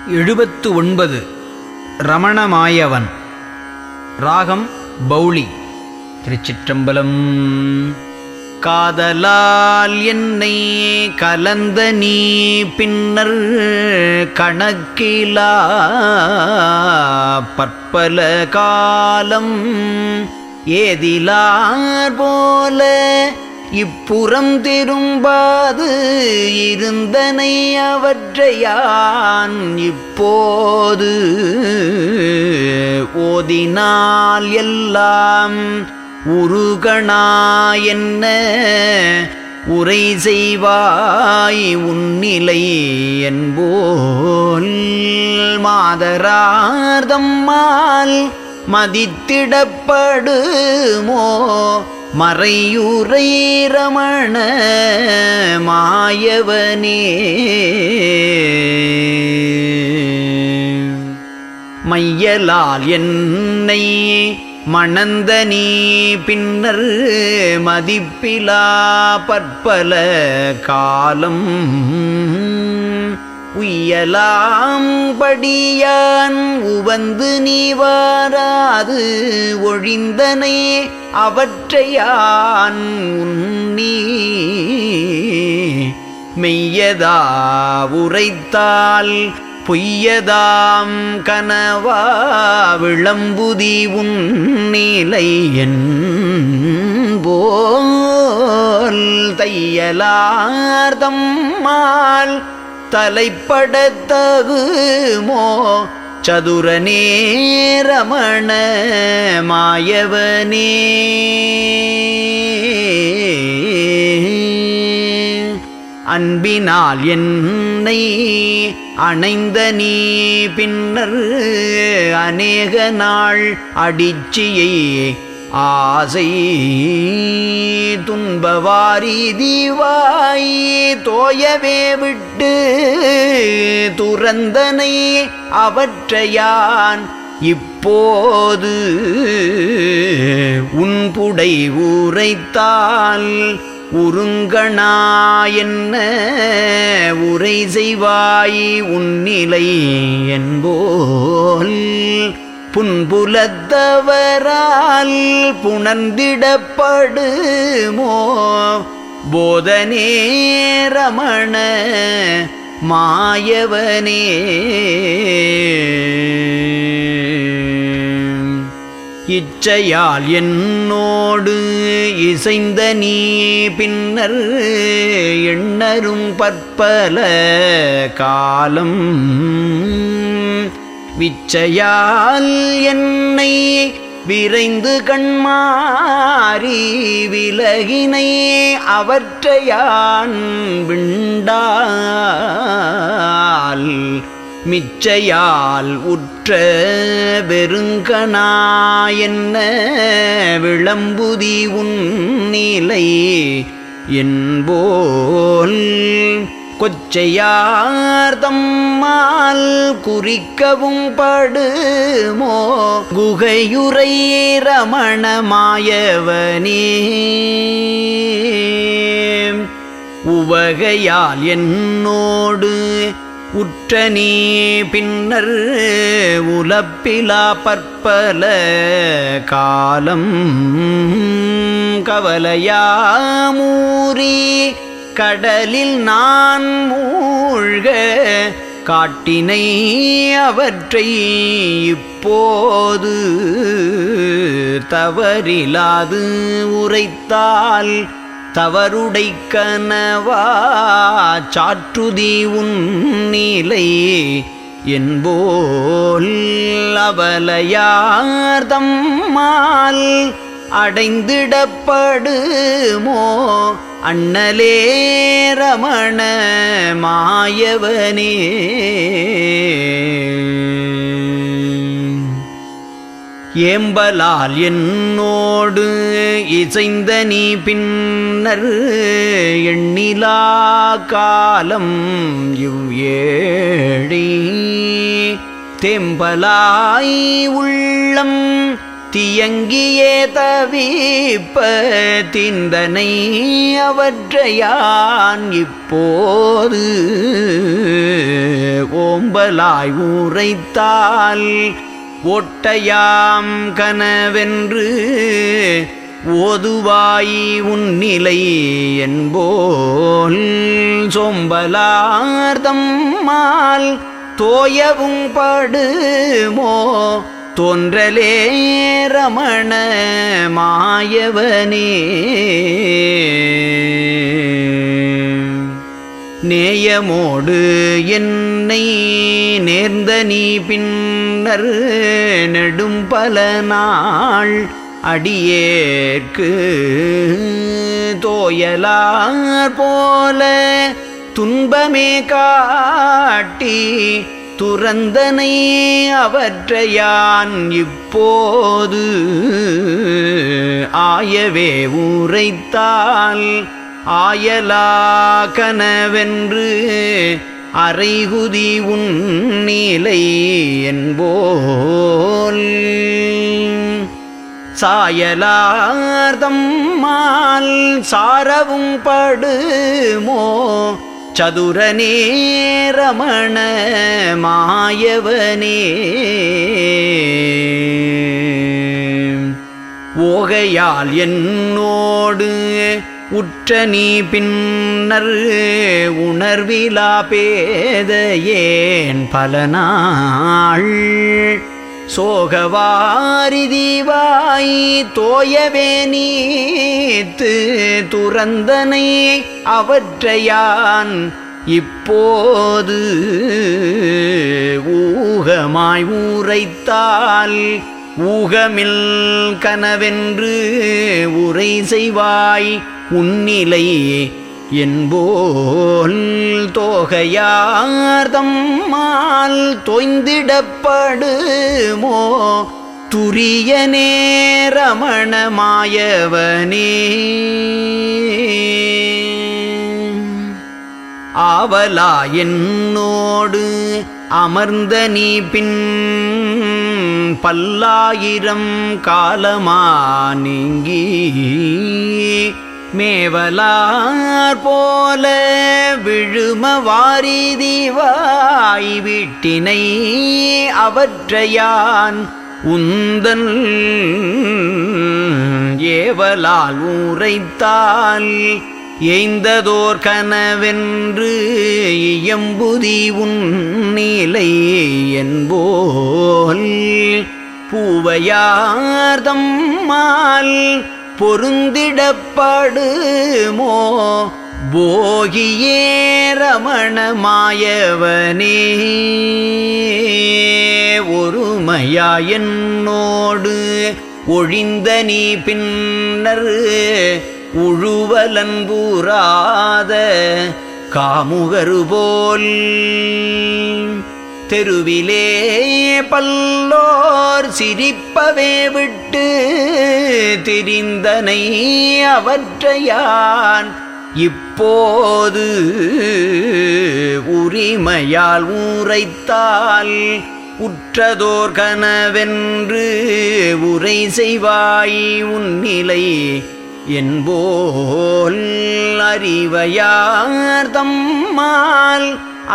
எழுபத்து ஒன்பது ரமணமாயவன் ராகம் பௌளி திருச்சிற்றம்பலம் காதலால் என்னை கலந்த நீ பின்னர் கணக்கிலா பற்பல காலம் ஏதிலார் போல இப்புறம் திரும்பாது இருந்தனை அவற்றையான் இப்போது ஓதினால் எல்லாம் உருகணா என்ன உரை செய்வாய் உன்னிலை என்போல் மாதரார்தம்மால் மதித்திடப்படுமோ மறையுரை ரமண மாயவனே மையலால் என்னை மணந்த நீ பின்னர் மதிப்பிலா பற்பல காலம் உய்யலாம் படியான் உவந்து நீ வாராது ஒழிந்தனை அவற்றையான் உன்னி மெய்யதா உரைத்தால் பொய்யதாம் கனவா விளம்புதி உன்னிலை என் போல் தையலார்தம்மால் தலைப்படத்தகுமோ சதுரனே ரமண மாயவனே அன்பினால் என்னை அணைந்த நீ பின்னர் அநேக நாள் அடிச்சியை ஆசை துன்பவாரிதிவாய் தோயவே விட்டு துறந்தனை அவற்றையான் இப்போது உன்புடை ஊரைத்தால் உருங்கணா என்ன உரை செய்வாய் உன்னிலை என்போல் புன்புலத்தவரால் புணர்ந்திடப்படுமோ போதனே ரமண மாயவனே இச்சையால் என்னோடு இசைந்த நீ பின்னர் எண்ணரும் பற்பல காலம் விச்சையால் என்னை விரைந்து கண்மாறி விலகினை அவற்றையான் விண்டால் மிச்சையால் உற்ற வெறுங்கனா என்ன விளம்புதி உன்னிலை என்போல் கொச்சையார்தம்மால் குறிக்கவும் படுமோ குகையுரை ரமணமாயவனே உவகையால் என்னோடு உற்ற நீ பின்னர் உலப்பிலா பற்பல காலம் கவலையாமூரி கடலில் நான் மூழ்க காட்டினை அவற்றை இப்போது தவறிலாது உரைத்தால் தவறுடை கனவா சாற்றுதி உன்னிலை என்போல் அவலையார்தம்மால் அடைந்திடப்படுமோ அண்ணலே ரமண மாயவனே ஏம்பலால் என்னோடு இசைந்த நீ பின்னர் எண்ணிலா காலம் இவ் ஏழி தேம்பலாய் உள்ளம் தியங்கியே தவிப்ப திந்தனை அவற்றையான் இப்போது ஓம்பலால் ஆவலாய் உரைத்தால் ஒட்டையாம் கனவென்று ஓதுவாய் உன்னிலை என்போல் சொம்பலார்தம்மால் தோயவும் படுமோ தோன்றலே ரமண மாயவனே நேயமோடு என்னை நேர்ந்த நீ பின்னர் நெடும் பல நாள் அடியேற்கு தோயலார் போல துன்பமே காட்டி துறந்தனை அவற்றையான் இப்போது ஆயவே உரைத்தால் ஆயலா கனவென்று அறைகுதி உன்னிலை என்போல் சாயலார்தம்மால் சாரவும் படுமோ சதுரனே ரமண மாயவனே ஓகையால் என்னோடு உற்ற நீ பின்னர் உணர்விலா பேதையேன் பல நாள் சோகவாரிதிவாய் தோயவே நீத்து துறந்தனை அவற்றையான் இப்போது ஊகமாய் ஊரைத்தால் ஊகமில் கனவென்று உரை செய்வாய் உன்னிலை என்போல் தோகையார்தம்மால் தொய்ந்திடப்படுமோ துரிய நேரமண மாயவனே ஆவலா என்னோடு அமர்ந்த நீ பின் பல்லாயிரம் காலமா நீங்கி மேவலார் போல விழும வாரிதிவாய் வீட்டினை அவற்றையான் உந்தன் ஏவலால் உரைத்தால் எய்ந்ததோர் கனவென்று இயம்புதி உன்னிலை என்போல் பூவையார்தம்மால் பொருந்திடப்படுமோ போகியே ரமண மாயவனே ஒருமையா என்னோடு ஒழிந்த நீ பின்னர் உழுவலன்பூராத காமுகரு போல் தெருவிலே பல்லோர் சிரிப்பவே விட்டு திரிந்தனை அவற்றையான் இப்போது உரிமையால் ஊரைத்தால் உற்றதோர் கனவென்று உரை செய்வாய் உன்னிலை என்போல் அறிவையார் தம்மால்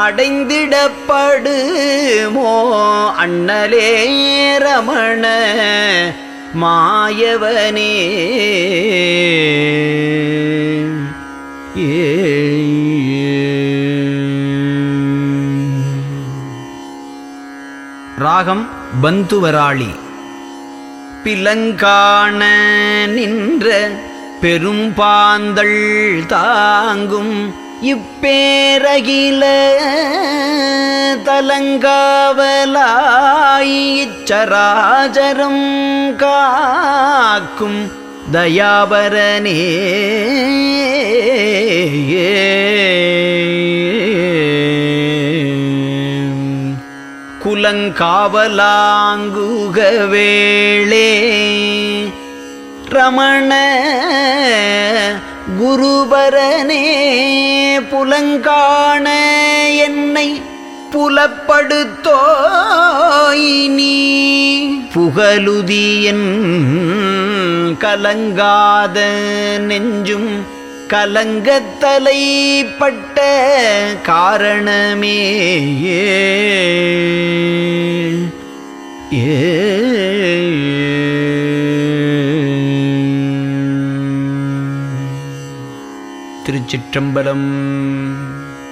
அடைந்திடப்படுமோ அண்ணலே ரமண மாயவனே ஏ ராகம் பந்துவராளி பிலங்காண நின்ற பெரும்பாந்தள் தாங்கும் இப்பேரகில தலங்காவலாய் இச்சராஜரம் காக்கும் தயாபரனே குலங்காவலாங்குக வேளே ரமண குருபரனே புலங்காண என்னை புலப்படுத்தோய் நீ புகழுதியன் கலங்காத நெஞ்சும் கலங்கத்தலைப்பட்ட காரணமே திருச்சிற்றம்பலம்